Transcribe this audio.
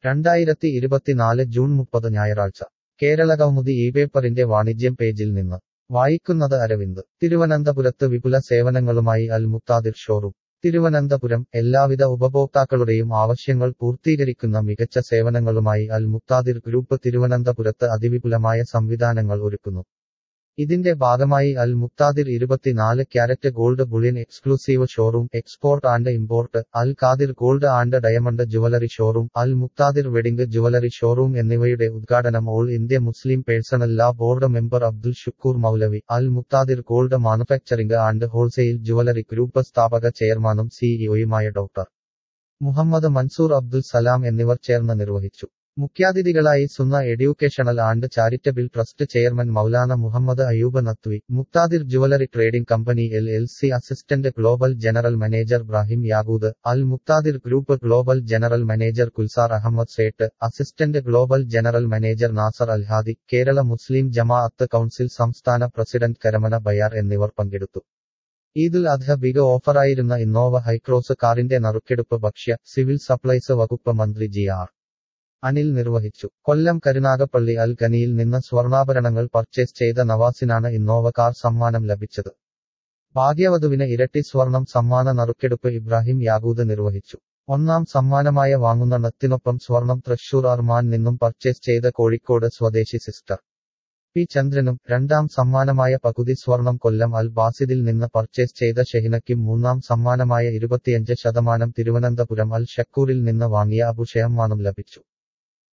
രണ്ടായിരത്തി ഇരുപത്തിനാല് ജൂൺ മുപ്പത് ഞായറാഴ്ച കേരളകൗമുദി ഈ പേപ്പറിന്റെ വാണിജ്യം പേജിൽ നിന്ന് വായിക്കുന്നത് അരവിന്ദ് തിരുവനന്തപുരത്ത് വിപുല സേവനങ്ങളുമായി അൽ മുക്താദിർ ഷോറൂം തിരുവനന്തപുരം എല്ലാവിധ ഉപഭോക്താക്കളുടെയും ആവശ്യങ്ങൾ പൂർത്തീകരിക്കുന്ന മികച്ച സേവനങ്ങളുമായി അൽ മുക്താദിർ ഗ്രൂപ്പ് തിരുവനന്തപുരത്ത് അതിവിപുലമായ സംവിധാനങ്ങൾ ഒരുക്കുന്നു ഇതിന്റെ ഭാഗമായി അൽ മുക്താദിർ ഇരുപത്തിനാല് carat gold bullion exclusive showroom export and import Al Khadir gold and diamond jewellery showroom Al Muqtadir wedding jewellery showroom എന്നിവയുടെ ഉദ്ഘാടനം all India Muslim personal law board member Abdul Shukoor Moulavi Al Muqtadir gold manufacturing and wholesale jewellery group സ്ഥാപക ചെയർമാനും സിഇഒയുമായ ഡോക്ടർ മുഹമ്മദ് മൻസൂർ അബ്ദുൽ സലാം എന്നിവർ ചേർന്ന് നിർവഹിച്ചു മുഖ്യാതിഥികളായി Sunna educational and charitable trust chairman Maulana Muhammad Ayub Nadvi Muqtadir jewellery trading company L L C assistant global general manager ബ്രാഹിം യാഗൂദ് അൽ മുക്താദിർ ഗ്രൂപ്പ് ഗ്ലോബൽ ജനറൽ മാനേജർ കുൽസാർ Ahmed Sait assistant global general manager Nasar അൽഹാദി കേരള മുസ്ലിം ജമാഅത്ത് കൌൺസിൽ സംസ്ഥാന പ്രസിഡന്റ് കരമന ബയാർ എന്നിവർ പങ്കെടുത്തു ഈദുൽ അദ്ഹ ബിഗ് ഓഫറായിരുന്ന ഇന്നോവ ഹൈക്രോസ് കാറിന്റെ നറുക്കെടുപ്പ് ഭക്ഷ്യ സിവിൽ സപ്ലൈസ് വകുപ്പ് മന്ത്രി ജി ആർ അനിൽ നിർവഹിച്ചു കൊല്ലം കരുനാഗപ്പള്ളി അൽ ഖനിയിൽ നിന്ന് സ്വർണ്ണാഭരണങ്ങൾ പർച്ചേസ് ചെയ്ത നവാസിനാണ് ഇന്നോവ കാർ സമ്മാനം ലഭിച്ചത് ഭാഗ്യവധുവിന് ഇരട്ടി സ്വർണം സമ്മാന നറുക്കെടുപ്പ് ഇബ്രാഹിം യാഗൂദ് നിർവഹിച്ചു ഒന്നാം സമ്മാനമായ വാങ്ങുന്നണത്തിനൊപ്പം സ്വർണം തൃശൂർ അർമാൻ നിന്നും പർച്ചേസ് ചെയ്ത കോഴിക്കോട് സ്വദേശി സിസ്റ്റർ പി ചന്ദ്രനും രണ്ടാം സമ്മാനമായ പകുതി സ്വർണം കൊല്ലം അൽ ബാസിദിൽ നിന്ന് പർച്ചേസ് ചെയ്ത ഷെഹിനയ്ക്കും മൂന്നാം സമ്മാനമായ ഇരുപത്തിയഞ്ച് ശതമാനം തിരുവനന്തപുരം അൽ ഷക്കൂറിൽ നിന്ന് വാങ്ങിയ അബുഷയമ്മാനും ലഭിച്ചു